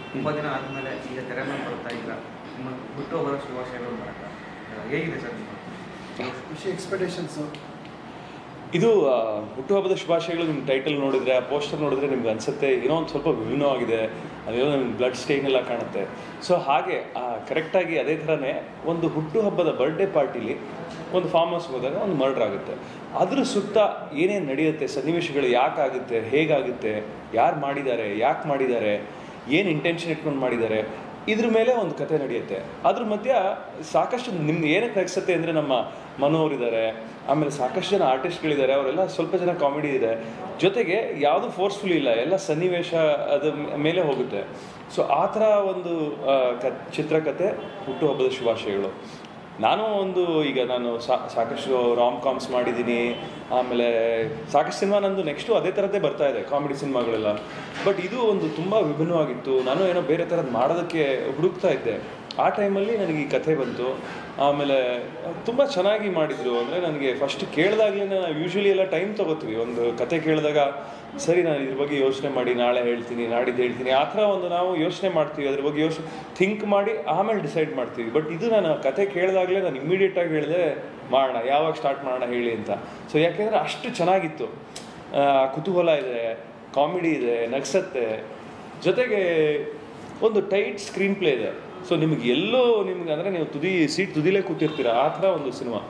ತುಂಬ ದಿನ ಆದಮೇಲೆ ಈಗ ತೆರೆ ಮೇಲೆ ಬರ್ತಾ ಈಗ ನಿಮ್ಮ ಹುಟ್ಟುಹಬ್ಬದ ಶುಭಾಶಯಗಳು ಬರಕ ಹೇಗಿದೆ ಸರ್ ನಿಮ್ಮ ಖುಷಿ ಎಕ್ಸ್ಪೆಕ್ಟೇಷನ್ಸು ಇದು ಆ, ಹುಟ್ಟುಹಬ್ಬದ ಶುಭಾಶಯಗಳು ನಿಮ್ಮ ಟೈಟಲ್ ನೋಡಿದ್ರೆ ಆ ಪೋಸ್ಟರ್ ನೋಡಿದ್ರೆ ನಿಮ್ಗೆ ಅನ್ಸುತ್ತೆ ಏನೋ ಒಂದು ಸ್ವಲ್ಪ ವಿಭಿನ್ನವಾಗಿದೆ ಅಲ್ಲೆಲ್ಲ ನಿಮ್ಗೆ ಬ್ಲಡ್ ಸ್ಟೇನ್ ಎಲ್ಲ ಕಾಣುತ್ತೆ ಸೊ ಹಾಗೆ ಕರೆಕ್ಟಾಗಿ ಅದೇ ಥರನೇ ಒಂದು ಹುಟ್ಟುಹಬ್ಬದ ಬರ್ಡೇ ಪಾರ್ಟಿಲಿ ಒಂದು ಫಾರ್ಮ್ ಹೌಸ್ ಹೋದಾಗ ಒಂದು ಮರ್ಡರ್ ಆಗುತ್ತೆ ಅದ್ರ ಸುತ್ತ ಏನೇನು ನಡೆಯುತ್ತೆ ಸನ್ನಿವೇಶಗಳು ಯಾಕಾಗುತ್ತೆ ಹೇಗಾಗುತ್ತೆ ಯಾರು ಮಾಡಿದ್ದಾರೆ ಯಾಕೆ ಮಾಡಿದ್ದಾರೆ ಏನು ಇಂಟೆನ್ಷನ್ ಇಟ್ಕೊಂಡು ಮಾಡಿದ್ದಾರೆ ಇದ್ರ ಮೇಲೆ ಒಂದು ಕತೆ ನಡೆಯುತ್ತೆ ಅದ್ರ ಮಧ್ಯ ಸಾಕಷ್ಟು ನಿಮ್ಗೆ ಏನಕ್ಕೆ ಅನಿಸುತ್ತೆ ಅಂದರೆ ನಮ್ಮ ಮನೋರಿದ್ದಾರೆ ಆಮೇಲೆ ಸಾಕಷ್ಟು ಜನ ಆರ್ಟಿಸ್ಟ್ಗಳಿದ್ದಾರೆ ಅವರೆಲ್ಲ ಸ್ವಲ್ಪ ಜನ ಕಾಮಿಡಿ ಇದೆ ಜೊತೆಗೆ ಯಾವುದು ಫೋರ್ಸ್ಫುಲ್ ಇಲ್ಲ ಎಲ್ಲ ಸನ್ನಿವೇಶ ಅದ ಮೇಲೆ ಹೋಗುತ್ತೆ ಸೊ ಆ ಥರ ಒಂದು ಆ, ಕ ಚಿತ್ರಕಥೆ ಹುಟ್ಟುಹಬ್ಬದ ಶುಭಾಶಯಗಳು ನಾನು ಒಂದು ಈಗ ನಾನು ಸಾ- ಸಾಕಷ್ಟು ರಾಮ್ ಕಾಮ್ಸ್ ಮಾಡಿದ್ದೀನಿ ಆಮೇಲೆ ಸಾಕಷ್ಟು ಸಿನಿಮಾ ನಂದು ನೆಕ್ಸ್ಟು ಅದೇ ಥರದ್ದೇ ಬರ್ತಾ ಇದೆ ಕಾಮಿಡಿ ಸಿನಿಮಾಗಳೆಲ್ಲ ಬಟ್ ಇದು ಒಂದು ತುಂಬ ವಿಭಿನ್ನವಾಗಿತ್ತು ನಾನು ಏನೋ ಬೇರೆ ಥರದ್ದು ಮಾಡೋದಕ್ಕೆ ಹುಡುಕ್ತಾ ಇದ್ದೆ ಆ ಟೈಮಲ್ಲಿ ನನಗೆ ಈ ಕಥೆ ಬಂತು ಆಮೇಲೆ ತುಂಬ ಚೆನ್ನಾಗಿ ಮಾಡಿದರು ಅಂದರೆ ನನಗೆ ಫಸ್ಟ್ ಕೇಳಿದಾಗಲೇ ನಾವು ಯೂಶ್ವಲಿ ಎಲ್ಲ ಟೈಮ್ ತೊಗೋತೀವಿ ಒಂದು ಕತೆ ಕೇಳಿದಾಗ ಸರಿ ನಾನು ಇದ್ರ ಬಗ್ಗೆ ಯೋಚನೆ ಮಾಡಿ ನಾಳೆ ಹೇಳ್ತೀನಿ ನಾಡಿದ್ದು ಹೇಳ್ತೀನಿ ಆ ಥರ ಒಂದು ನಾವು ಯೋಚನೆ ಮಾಡ್ತೀವಿ ಅದ್ರ ಬಗ್ಗೆ ಯೋಚನೆ ಥಿಂಕ್ ಮಾಡಿ ಆಮೇಲೆ ಡಿಸೈಡ್ ಮಾಡ್ತೀವಿ ಬಟ್ ಇದು ನಾನು ಕತೆ ಕೇಳಿದಾಗಲೇ ನಾನು ಇಮ್ಮಿಡಿಯೇಟಾಗಿ ಹೇಳಿದೆ ಮಾಡೋಣ ಯಾವಾಗ ಸ್ಟಾರ್ಟ್ ಮಾಡೋಣ ಹೇಳಿ ಅಂತ ಸೊ ಯಾಕೆಂದರೆ ಅಷ್ಟು ಚೆನ್ನಾಗಿತ್ತು ಆ, ಕುತೂಹಲ ಇದೆ ಕಾಮಿಡಿ ಇದೆ ನಗ್ಸತ್ತೆ ಜೊತೆಗೆ ಒಂದು ಟೈಟ್ ಸ್ಕ್ರೀನ್ ಪ್ಲೇ ಇದೆ ಸೊ ನಿಮ್ಗೆ ಎಲ್ಲೋ ನಿಮ್ಗೆ ಅಂದರೆ ನೀವು ತುದಿ ಸೀಟ್ ತುದಿಲೇ ಕೂತಿರ್ತೀರ ಆ ಥರ ಒಂದು ಸಿನಿಮಾ